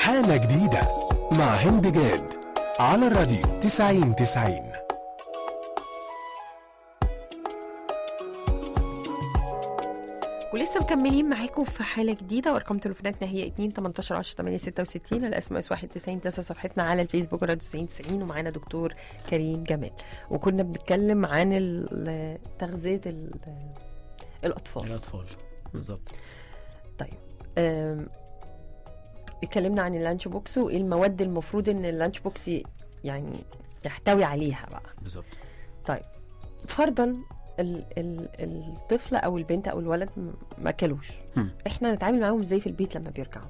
حالة جديدة مع هند جاد على الراديو 90 90 ولسه مكملين معاكم في حالة جديدة وارقام تليفوناتنا هي 2 18 10 8 66 الاس ام اس 91 9 صفحتنا على الفيسبوك راديو 90 90 ومعانا دكتور كريم جمال وكنا بنتكلم عن ال- تغذية ال- الأطفال الاطفال بالظبط طيب أم، اتكلمنا عن اللانش بوكس وايه المواد المفروض ان اللانش بوكس ي- يعني يحتوي عليها بقى بالظبط طيب فرضا ال ال الطفل او البنت او الولد م- ما اكلوش هم. احنا نتعامل معاهم ازاي في البيت لما بيرجعوا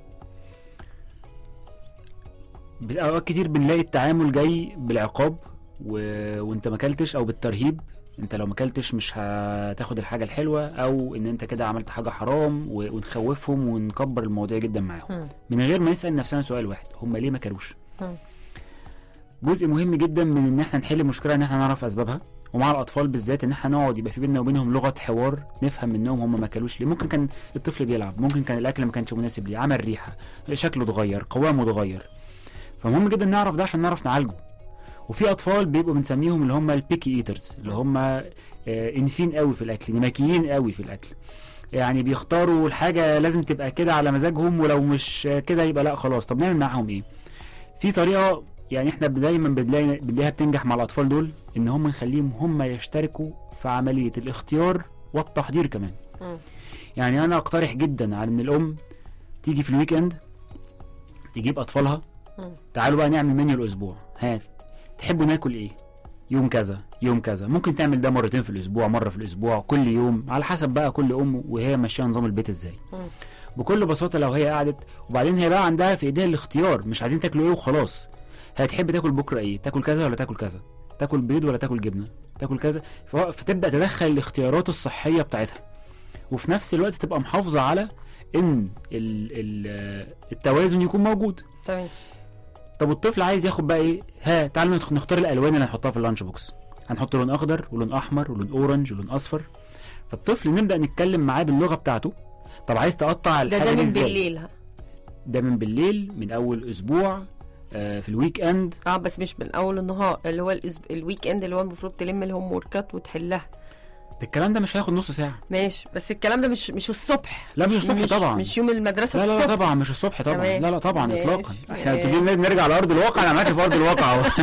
اوقات كتير بنلاقي التعامل جاي بالعقاب و... وانت ما اكلتش او بالترهيب انت لو ما اكلتش مش هتاخد الحاجه الحلوه او ان انت كده عملت حاجه حرام و... ونخوفهم ونكبر المواضيع جدا معاهم هم. من غير ما نسال نفسنا سؤال واحد هم ليه ما كلوش هم. جزء مهم جدا من ان احنا نحل المشكله ان احنا نعرف اسبابها ومع الاطفال بالذات ان احنا نقعد يبقى في بيننا وبينهم لغه حوار نفهم منهم هم ما كلوش ليه ممكن كان الطفل بيلعب ممكن كان الاكل ما كانش مناسب ليه عمل ريحه شكله اتغير قوامه اتغير فمهم جدا نعرف ده عشان نعرف نعالجه وفي اطفال بيبقوا بنسميهم اللي هم البيكي ايترز اللي هم آه، انفين قوي في الاكل نمكيين قوي في الاكل يعني بيختاروا الحاجه لازم تبقى كده على مزاجهم ولو مش آه، كده يبقى لا خلاص طب نعمل معاهم ايه في طريقه يعني احنا دايما بنلاقي بنلاقيها بتنجح مع الاطفال دول ان هم نخليهم هم يشتركوا في عمليه الاختيار والتحضير كمان مم. يعني انا اقترح جدا على ان الام تيجي في الويك اند تجيب اطفالها مم. تعالوا بقى نعمل منيو الاسبوع هات تحبوا ناكل ايه يوم كذا يوم كذا ممكن تعمل ده مرتين في الاسبوع مره في الاسبوع كل يوم على حسب بقى كل ام وهي ماشيه نظام البيت ازاي مم. بكل بساطه لو هي قعدت وبعدين هي بقى عندها في ايديها الاختيار مش عايزين تاكلوا ايه وخلاص هتحب تاكل بكره ايه تاكل كذا ولا تاكل كذا تاكل بيض ولا تاكل جبنه تاكل كذا ف- فتبدا تدخل الاختيارات الصحيه بتاعتها وفي نفس الوقت تبقى محافظه على ان ال ال التوازن يكون موجود تمام طب الطفل عايز ياخد بقى ايه ها تعالوا ندخ- نختار الالوان اللي هنحطها في اللانش بوكس هنحط لون اخضر ولون احمر ولون اورنج ولون اصفر فالطفل نبدا نتكلم معاه باللغه بتاعته طب عايز تقطع ده الحاجه ده دي من ازاي بالليل ها ده من بالليل من اول اسبوع آه في الويك اند اه بس مش من اول النهار اللي هو الأسب... الويك اند اللي هو المفروض تلم الهوم وركات وتحلها الكلام ده مش هياخد نص ساعه ماشي بس الكلام ده مش مش الصبح لا مش الصبح مش طبعا مش يوم المدرسه لا لا, الصبح لا طبعا مش الصبح طبعا تمام. لا لا طبعا ماشي. اطلاقا احنا ماشي. تيجي نرجع لارض الواقع انا معاك في ارض الواقع اهو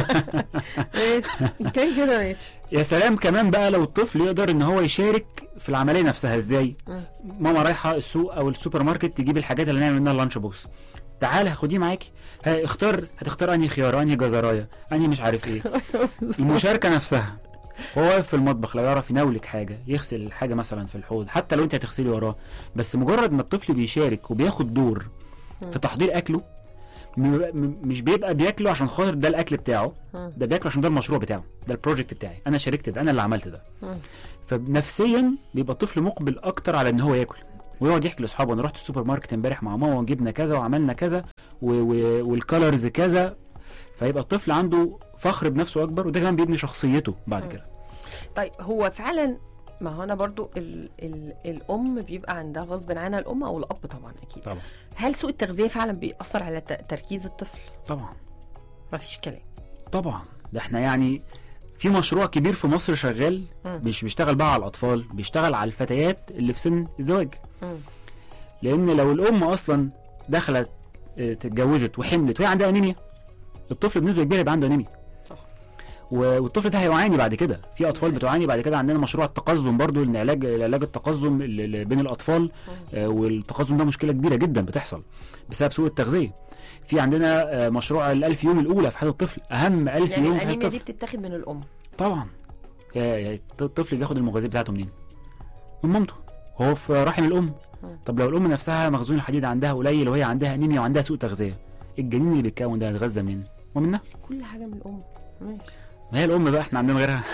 ماشي كان كده ماشي يا سلام كمان بقى لو الطفل يقدر ان هو يشارك في العمليه نفسها ازاي مم. ماما رايحه السوق او السوبر ماركت تجيب الحاجات اللي نعمل منها اللانش بوكس تعالى خديه معاكي ها اختار هتختار انهي خيار انهي جزرايه انهي مش عارف ايه المشاركه نفسها هو واقف في المطبخ لو يعرف يناولك حاجه يغسل الحاجه مثلا في الحوض حتى لو انت هتغسلي وراه بس مجرد ما الطفل بيشارك وبياخد دور في تحضير اكله م- م- مش بيبقى بياكله عشان خاطر ده الاكل بتاعه مم. ده بياكله عشان ده المشروع بتاعه ده البروجكت بتاعي انا شاركت ده انا اللي عملت ده مم. فنفسيا بيبقى الطفل مقبل اكتر على ان هو ياكل ويقعد يحكي لاصحابه انا رحت السوبر ماركت امبارح مع ماما وجبنا كذا وعملنا كذا و... و... والكالرز كذا فيبقى الطفل عنده فخر بنفسه اكبر وده كمان بيبني شخصيته بعد مم. كده طيب هو فعلا ما هو انا برضو ال ال الام بيبقى عندها غصب عنها الام او الاب طبعا اكيد طبعا هل سوء التغذيه فعلا بيأثر على ت- تركيز الطفل طبعا ما فيش كلام طبعا ده احنا يعني في مشروع كبير في مصر شغال مم. مش بيشتغل بقى على الاطفال بيشتغل على الفتيات اللي في سن الزواج مم. لان لو الام اصلا دخلت اه، اتجوزت وحملت وهي عندها انيميا الطفل بنسبه كبيره يبقى عنده انيميا صح. و- والطفل ده هيعاني بعد كده في اطفال بتعاني بعد كده عندنا مشروع التقزم برضو ان علاج علاج التقزم اللي اللي بين الاطفال آه، والتقزم ده مشكله كبيره جدا بتحصل بسبب سوء التغذيه في عندنا آه، مشروع الألف يوم الاولى في حياه الطفل اهم ألف يعني يوم في حياه الانيميا دي الطفل بتتاخد من الام طبعا يا- يا الطفل بياخد المغذيه بتاعته منين من مامته هو في رحم الام مم. طب لو الام نفسها مخزون الحديد عندها قليل وهي عندها انيميا وعندها سوء تغذيه الجنين اللي بيتكون ده هيتغذى منين ومنها كل حاجه من الام ماشي ما هي الام بقى احنا عندنا غيرها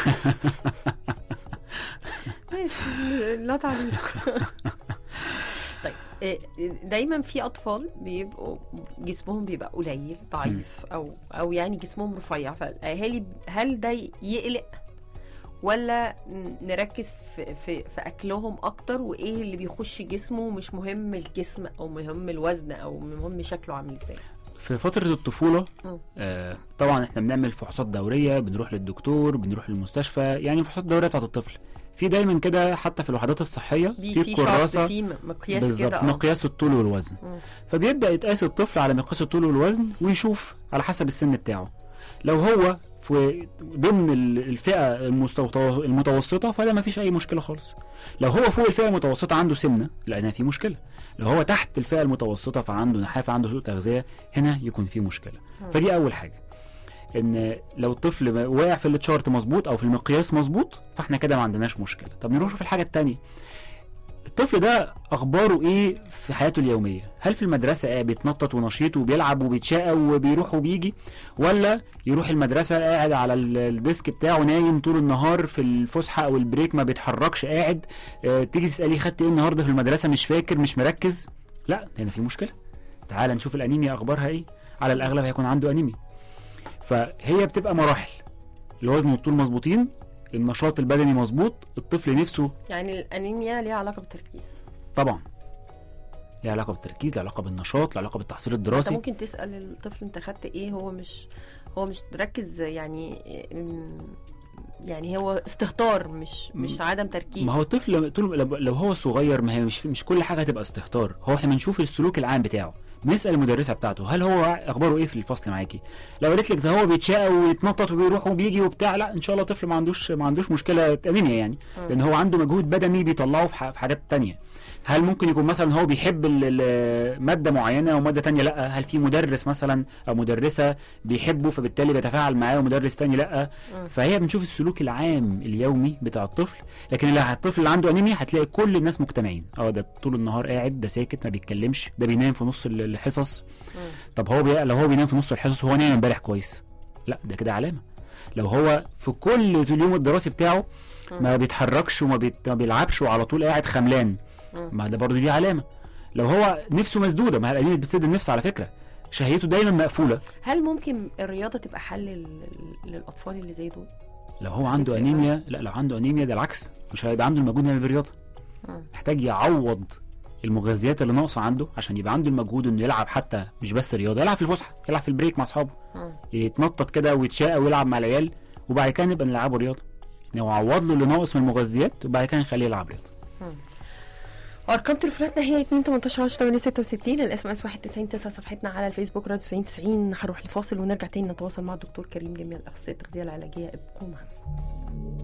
ماشي لا تعليق طيب إيه، دايما في اطفال بيبقوا جسمهم بيبقى قليل ضعيف او او يعني جسمهم رفيع فالاهالي هل ده يقلق ولا نركز في, في, في اكلهم اكتر وايه اللي بيخش جسمه مش مهم الجسم او مهم الوزن او مهم شكله عامل ازاي في فترة الطفولة مم. آه طبعا احنا بنعمل فحوصات دورية بنروح للدكتور بنروح للمستشفى يعني الفحوصات الدورية بتاعت الطفل في دايما كده حتى في الوحدات الصحية في في في شرط كراسة في م- مقياس بالظبط كده آه. مقياس الطول والوزن مم. فبيبدأ يتقاس الطفل على مقياس الطول والوزن ويشوف على حسب السن بتاعه لو هو في ضمن ال- الفئة المستو- المتوسطة فده ما فيش أي مشكلة خالص لو هو فوق الفئة المتوسطة عنده سمنة لا هنا في مشكلة لو هو تحت الفئة المتوسطة فعنده نحافة عنده سوء تغذية هنا يكون في مشكلة فدي أول حاجة ان لو الطفل ما- واقع في التشارت مظبوط او في المقياس مظبوط فاحنا كده ما عندناش مشكله طب نروح نشوف الحاجه التانية الطفل ده اخباره ايه في حياته اليوميه هل في المدرسه قاعد بيتنطط ونشيط وبيلعب وبيتشقى وبيروح وبيجي ولا يروح المدرسه قاعد على ال- الديسك بتاعه نايم طول النهار في الفسحه او البريك ما بيتحركش قاعد اه تيجي تساليه خدت ايه النهارده في المدرسه مش فاكر مش مركز لا هنا في مشكله تعال نشوف الانيميا اخبارها ايه على الاغلب هيكون عنده انيميا فهي بتبقى مراحل الوزن والطول مظبوطين النشاط البدني مظبوط الطفل نفسه يعني الانيميا ليها علاقه بالتركيز طبعا ليه علاقه بالتركيز ليه علاقه بالنشاط ليه علاقه بالتحصيل انت الدراسي ممكن تسال الطفل انت خدت ايه هو مش هو مش ركز يعني ام، يعني هو استهتار مش مش عدم تركيز ما هو الطفل طول لو لو هو صغير ما هي مش مش كل حاجه هتبقى استهتار هو احنا بنشوف السلوك العام بتاعه بنسال المدرسه بتاعته هل هو اخباره ايه في الفصل معاكي لو قالت لك ده هو بيتشقى ويتنطط وبيروح وبيجي وبتاع لا ان شاء الله طفل ما عندوش ما عندوش مشكله انيميا يعني لان هو عنده مجهود بدني بيطلعه في ح- في حاجات تانية هل ممكن يكون مثلا هو بيحب ال- ال- ماده معينه وماده تانية لا هل في مدرس مثلا او مدرسه بيحبه فبالتالي بيتفاعل معاه ومدرس تاني لا فهي بنشوف السلوك العام اليومي بتاع الطفل لكن اللي الطفل اللي عنده انيميا هتلاقي كل الناس مجتمعين اه ده طول النهار قاعد ده ساكت ما بيتكلمش ده بينام في نص ال- الحصص طب هو بي... لو هو بينام في نص الحصص هو نايم امبارح كويس لا ده كده علامه لو هو في كل اليوم الدراسي بتاعه ما بيتحركش وما بيت... ما بيلعبش وعلى طول قاعد خملان ما ده برضه دي علامه لو هو نفسه مسدوده ما هي الانيميا بتسد النفس على فكره شهيته دايما مقفوله هل ممكن الرياضه تبقى حل لل- للاطفال اللي زي دول لو هو عنده تفرق انيميا لا لو عنده انيميا ده العكس مش هيبقى عنده المجهود يعمل بالرياضه محتاج يعوض المغذيات اللي ناقصه عنده عشان يبقى عنده المجهود انه يلعب حتى مش بس رياضه يلعب في الفسحه يلعب في البريك مع اصحابه يتنطط كده ويتشقى ويلعب مع العيال وبعد كده نبقى نلعبه رياضه نعوض له اللي ناقص من المغذيات وبعد كده نخليه يلعب رياضه ارقام تليفوناتنا هي 2 18 10 8 66 الاس ام اس 199 9 صفحتنا على الفيسبوك راديو 90 90 هنروح لفاصل ونرجع تاني نتواصل مع الدكتور كريم جميل اخصائي التغذيه العلاجيه ابقوا معنا